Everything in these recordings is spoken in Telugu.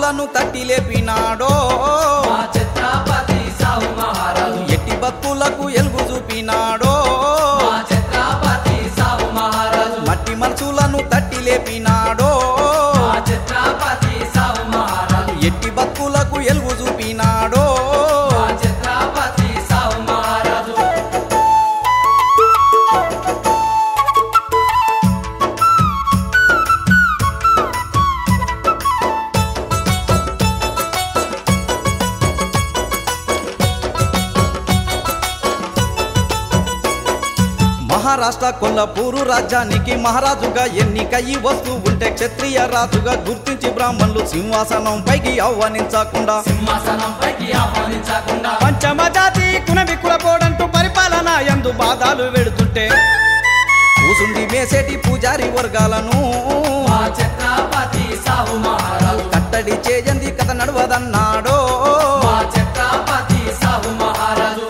మనసులను తట్టి లేపినాడో మా ఛత్రపతి సాహు మహారాజు ఎట్టి భక్తులకు ఎలుగు చూపినాడో మా ఛత్రపతి సాహు మహారాజు మట్టి మనసులను తట్టి లేపినాడో మా ఛత్రపతి సాహు మహారాజు ఎట్టి భక్తులకు ఎలుగు చూపినాడో మా ఛత్రపతి సాహు మహారాజు మహారాష్ట్ర కొల్లపూరు రాజ్యానికి మహారాజుగా ఎన్నికయి వస్తూ ఉంటే క్షత్రియ రాజుగా గుర్తించి బ్రాహ్మణులు సింహాసనం పైకి ఆహ్వానించకుండా సింహాసనం పైకి ఆహ్వానించకుండా పంచమ జాతి కునవి కులపోడంటూ పరిపాలన ఎందు బాధాలు వెడుతుంటే కూసుండి మేసేటి పూజారి వర్గాలను మా ఛత్రపతి సాహు మహారాజు కట్టడి చేయంది కథ నడవదన్నాడో మా ఛత్రపతి సాహు మహారాజు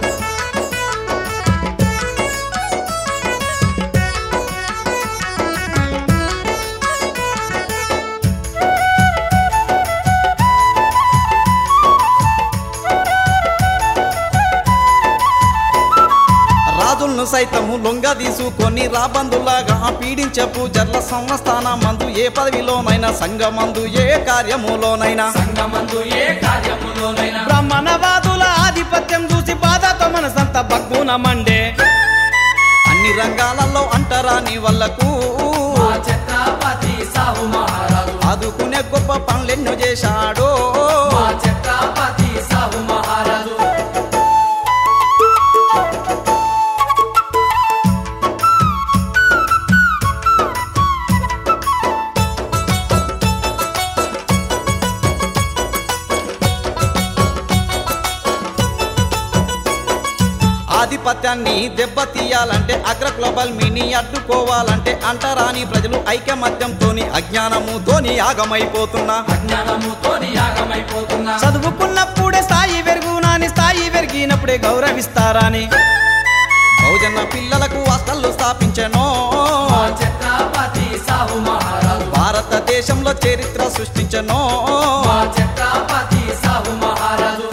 రాజులను సైతము లొంగ తీసుకొని రాబందులాగా పీడించే పూజర్ల సంస్థాన మందు ఏ పదవిలోనైనా సంగమందు ఏ కార్యములోనైనా సంగమందు ఏ కార్యములోనైనా బ్రహ్మణవాదుల ఆధిపత్యం చూసి బాధతో మనసంత బగ్గున మండే అన్ని రంగాలలో అంటరాని వాళ్ళకు మా ఛత్రపతి సాహు మహారాజు ఆదుకునే గొప్ప పనులెన్నో చేశాడో మా ఛత్రపతి సాహు మహారాజు ఆధిపత్యాన్ని దెబ్బతీయాలంటే అగ్ర గ్లోబల్ మిని అడ్డుకోవాలంటే అంటరాని ప్రజలు ఐకమత్యంతోని అజ్ఞానముతోని ఆగమైపోతున్నా అజ్ఞానముతోని యాగమైపోతున్నా చదువుకున్నప్పుడే స్థాయి పెరుగునాని స్థాయి పెరిగినప్పుడే గౌరవిస్తారని బహుజన పిల్లలకు హాస్టళ్లు స్థాపించెనో మా ఛత్రపతి సాహు మహారాజు భారతదేశంలో చరిత్ర సృష్టించెనో మా ఛత్రపతి సాహు మహారాజు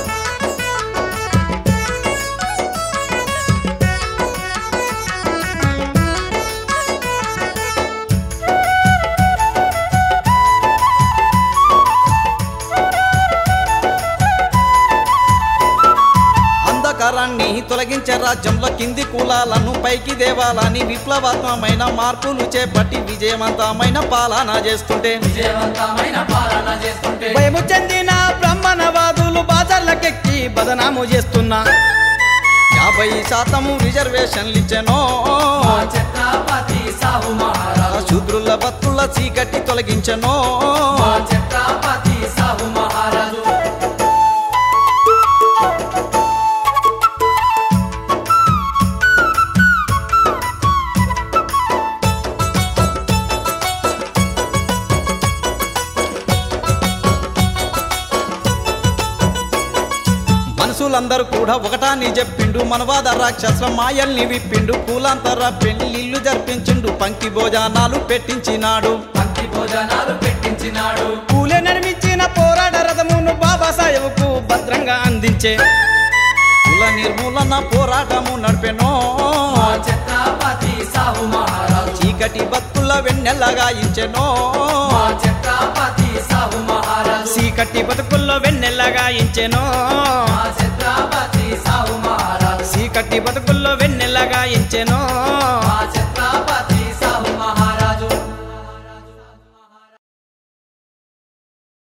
అంధకారాన్ని తొలగించే రాజ్యంలో కింది కులాలను పైకి దేవాలని విప్లవాత్మకమైన మార్పులు చేపట్టి విజయవంతమైన పాలన చేస్తుంటే విజయవంతమైన పాలన చేస్తుంటే భయము చెందిన బ్రహ్మణవాదులు బాజర్లకెక్కి బదనాము చేస్తున్నా యాభై శాతము రిజర్వేషన్లు ఇచ్చెనో మా ఛత్రపతి సాహు మహారాజు శూద్రుల భక్తుల చీకటి తొలగించెనో మా ఛత్రపతి సాహు మహారాజు మనుషులందరూ కూడా ఒకటాని చెప్పిండు మనవాద రాక్షస మాయల్ని విప్పిండు కూలాంతర పెళ్లిళ్ళు జరిపించిండు పంక్తి భోజనాలు పెట్టించినాడు పంక్తి భోజనాలు పెట్టించినాడు పూలే నిర్మించిన పోరాట రథమును బాబాసాహెబ్కు భద్రంగా అందించే కుల నిర్మూలన పోరాటము నడిపెనో మా ఛత్రపతి సాహు మహారాజు చీకటి భక్తుల వెన్నెల్లగా ఇచ్చెనో మా ఛత్రపతి సాహు మహారాజు చీకటి బతుకుల్లో వెన్నెల్లగా ఇంచెనో మా ఛత్రపతి సాహు మహారాజు చీకటి బతుకుల్లో వెన్నెల్లగా ఇంచెనో మా ఛత్రపతి